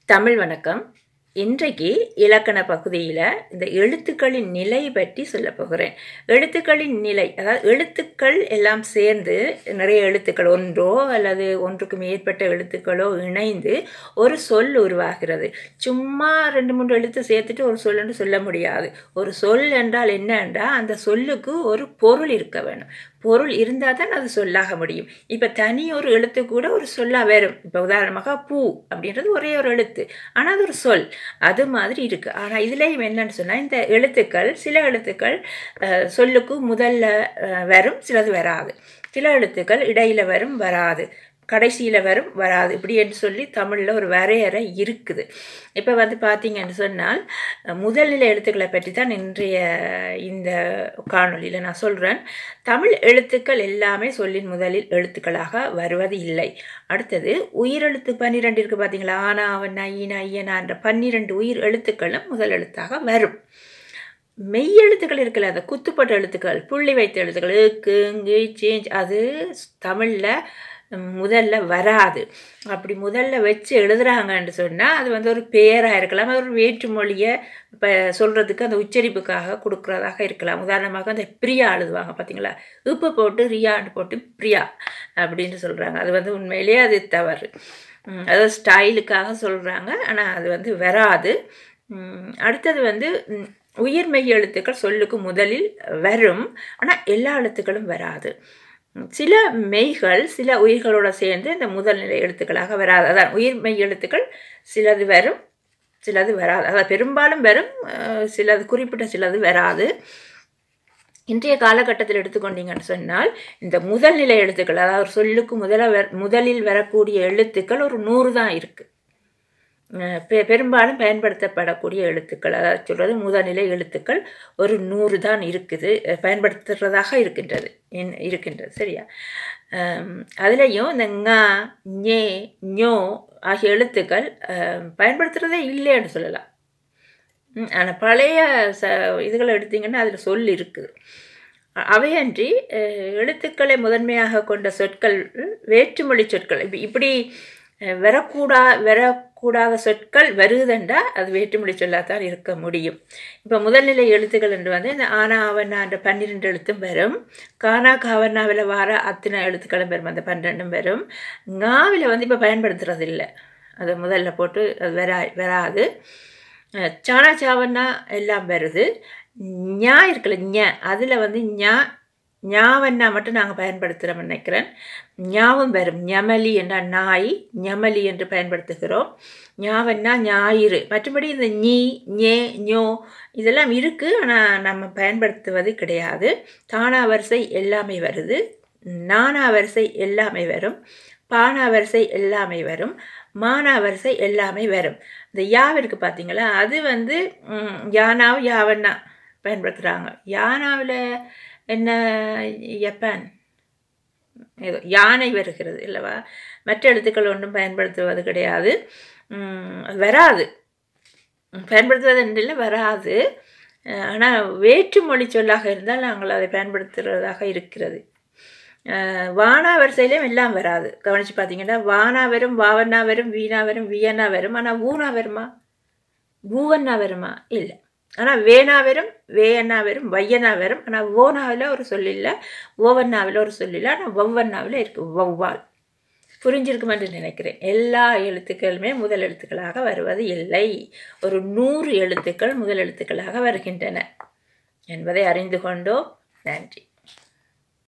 தமிழ் வணக்கம் இன்றைக்கு இலக்கண பகுதியில் இந்த எழுத்துக்களின் நிலை பற்றி சொல்ல போகிறேன் எழுத்துக்களின் நிலை அதாவது எழுத்துக்கள் எல்லாம் சேர்ந்து நிறைய எழுத்துக்கள் ஒன்றோ அல்லது ஒன்றுக்கு மேற்பட்ட எழுத்துக்களோ இணைந்து ஒரு சொல் உருவாகிறது சும்மா ரெண்டு மூன்று எழுத்து சேர்த்துட்டு ஒரு சொல்லுன்னு சொல்ல முடியாது ஒரு சொல் என்றால் என்ன என்றால் அந்த சொல்லுக்கு ஒரு பொருள் இருக்க வேணும் பொருள் இருந்தால் தான் அது சொல்லாக முடியும் இப்போ தனி ஒரு எழுத்து கூட ஒரு சொல்லாக வரும் இப்போ உதாரணமாக பூ அப்படின்றது ஒரே ஒரு எழுத்து ஆனால் அது ஒரு சொல் அது மாதிரி இருக்குது ஆனால் இதுலேயும் என்னன்னு சொன்னால் இந்த எழுத்துக்கள் சில எழுத்துக்கள் அஹ், சொல்லுக்கு முதல்ல அஹ், வரும் சிலது வராது சில எழுத்துக்கள் இடையில வரும் வராது கடைசியில் வரும் வராது இப்படி என்று சொல்லி தமிழில் ஒரு வரையறை இருக்குது இப்போ வந்து பார்த்தீங்கன்னு சொன்னால் அஹ், முதல் நிலை எழுத்துக்களை பற்றி தான் இன்றைய இந்த காணொளியில் நான் சொல்கிறேன் தமிழ் எழுத்துக்கள் எல்லாமே சொல்லின் முதலில் எழுத்துக்களாக வருவது இல்லை அடுத்தது உயிரெழுத்து பன்னிரெண்டு இருக்குது பார்த்தீங்களா ஆனா அவன் ஈனா ஐயனா என்ற பன்னிரெண்டு உயிர் எழுத்துக்களும் முதல் எழுத்தாக வரும் மெய் எழுத்துக்கள் இருக்குல்ல அந்த குத்துப்பட்ட எழுத்துக்கள் புள்ளி வைத்த எழுத்துக்கள் ஏக்கு இங்கு சேஞ்ச் அது தமிழில் முதல்ல வராது அப்படி முதல்ல வச்சு எழுதுறாங்கன்னு சொன்னால் அது வந்து ஒரு பேராக இருக்கலாம் அது ஒரு வேற்று மொழியை இப்போ சொல்கிறதுக்கு அந்த உச்சரிப்புக்காக கொடுக்குறதாக இருக்கலாம் உதாரணமாக அந்த பிரியா எழுதுவாங்க பார்த்தீங்களா உப்பு போட்டு ரியான்னு போட்டு பிரியா அப்படின்னு சொல்கிறாங்க அது வந்து உண்மையிலேயே அது தவறு உம், அதாவது ஸ்டைலுக்காக சொல்கிறாங்க ஆனால் அது வந்து வராது உம், அடுத்தது வந்து உம், உயிர்மெய் எழுத்துக்கள் சொல்லுக்கு முதலில் வரும் ஆனால் எல்லா எழுத்துக்களும் வராது உம், சில மெய்கள் சில உயிர்களோட சேர்ந்து இந்த முதல் நிலை எழுத்துக்களாக வராது அதான் உயிர்மெய் எழுத்துக்கள் சிலது வரும் சிலது வராது அதாவது பெரும்பாலும் வரும் அஹ், சிலது குறிப்பிட்ட சிலது வராது இன்றைய காலகட்டத்தில் எடுத்துக்கொண்டீங்கன்னு சொன்னால் இந்த முதல் நிலை எழுத்துக்கள் அதாவது ஒரு சொல்லுக்கு முதல வர- முதலில் வரக்கூடிய எழுத்துக்கள் ஒரு நூறு தான் இருக்குது பெ- பெரும்பாலும் பயன்படுத்தப்படக்கூடிய எழுத்துக்கள் அதாவது சொல்கிறது முதல்நிலை எழுத்துக்கள் ஒரு நூறு தான் இருக்குது அஹ் பயன்படுத்துகிறதாக இருக்கின்றது இன்- இருக்கின்றது சரியா அம், அதுலேயும் இந்த ங ஞே ஞோ ஆகிய எழுத்துக்கள் அஹ், பயன்படுத்துகிறதே இல்லைன்னு சொல்லலாம் ஆனால் பழைய ச இதுகளை எடுத்தீங்கன்னா அதில் சொல் இருக்குது அ- அவையன்றி அஹ், எழுத்துக்களை முதன்மையாக கொண்ட சொற்கள் வேற்றுமொழி சொற்கள் இப்படி இப்படி அஹ், வரக்கூடா வரக்கூடாத சொற்கள் வருகுதண்டா அது வேற்றுமொழி சொல்லாதான் இருக்க முடியும் இப்போ முதல்நிலை எழுத்துக்கள் என்று வந்து இந்த ஆனா அவனா என்ற பன்னிரெண்டு எழுத்தும் வரும் கானா காவனாவில் வர அத்தனை எழுத்துக்களும் வரும் அந்த பன்னிரெண்டும் வரும் ஞாவில் வந்து இப்போ பயன்படுத்துறது இல்லை அது முதல்ல போட்டு அது வரா வராது அஹ் சானா சாவன்னா எல்லாம் வருது ஞா இருக்குல்ல ஞ அதில் வந்து ஞா ஞாவன்னா மட்டும் நாங்கள் பயன்படுத்துகிறோம்னு நினைக்கிறேன் ஞாவும் வரும் ஞமலி என்ற நாய் ஞமலி என்று பயன்படுத்துகிறோம் ஞாவன்னா ஞாயிறு மற்றபடி இந்த நீ ஞே ஞோ இதெல்லாம் இருக்குது ஆனால் நம்ம பயன்படுத்துவது கிடையாது தானா வரிசை எல்லாமே வருது நானா வரிசை எல்லாமே வரும் பானா வரிசை எல்லாமே வரும் மானா வரிசை எல்லாமே வரும் இந்த யாவிற்கு பார்த்தீங்களா அது வந்து ம், யானாவும் யாவன்னா பயன்படுத்துகிறாங்க யானாவில் என்ன ஜப்பான் ஏதோ யானை வருகிறது இல்லவா மற்ற எழுத்துக்கள் ஒன்றும் பயன்படுத்துவது கிடையாது ம், வராது ம், பயன்படுத்துவது என்று இல்லை வராது ஆனால் வேற்றுமொழி சொல்லாக இருந்தால் நாங்கள் அதை பயன்படுத்துகிறதாக இருக்கிறது அஹ், வானா வரிசையிலையும் எல்லாம் வராது கவனித்து பார்த்தீங்கன்னா வானா வரும் வாவண்ணா வரும் வீணா வரும் வியன்னா வரும் ஆனால் ஊனா வருமா பூவண்ணா வருமா இல்லை ஆனால் வேணா வரும் வேயண்ணா வரும் வையனா வரும் ஆனால் ஓனாவில் ஒரு சொல் இல்லை ஓவண்ணாவில் ஒரு சொல் இல்லை ஆனால் வவ்வண்ணாவில் இருக்குது வௌவால் புரிஞ்சிருக்கும் என்று நினைக்கிறேன் எல்லா எழுத்துக்களுமே முதல் எழுத்துக்களாக வருவது இல்லை ஒரு நூறு எழுத்துக்கள் முதல் எழுத்துக்களாக வருகின்றன என்பதை அறிந்து கொண்டோம் நன்றி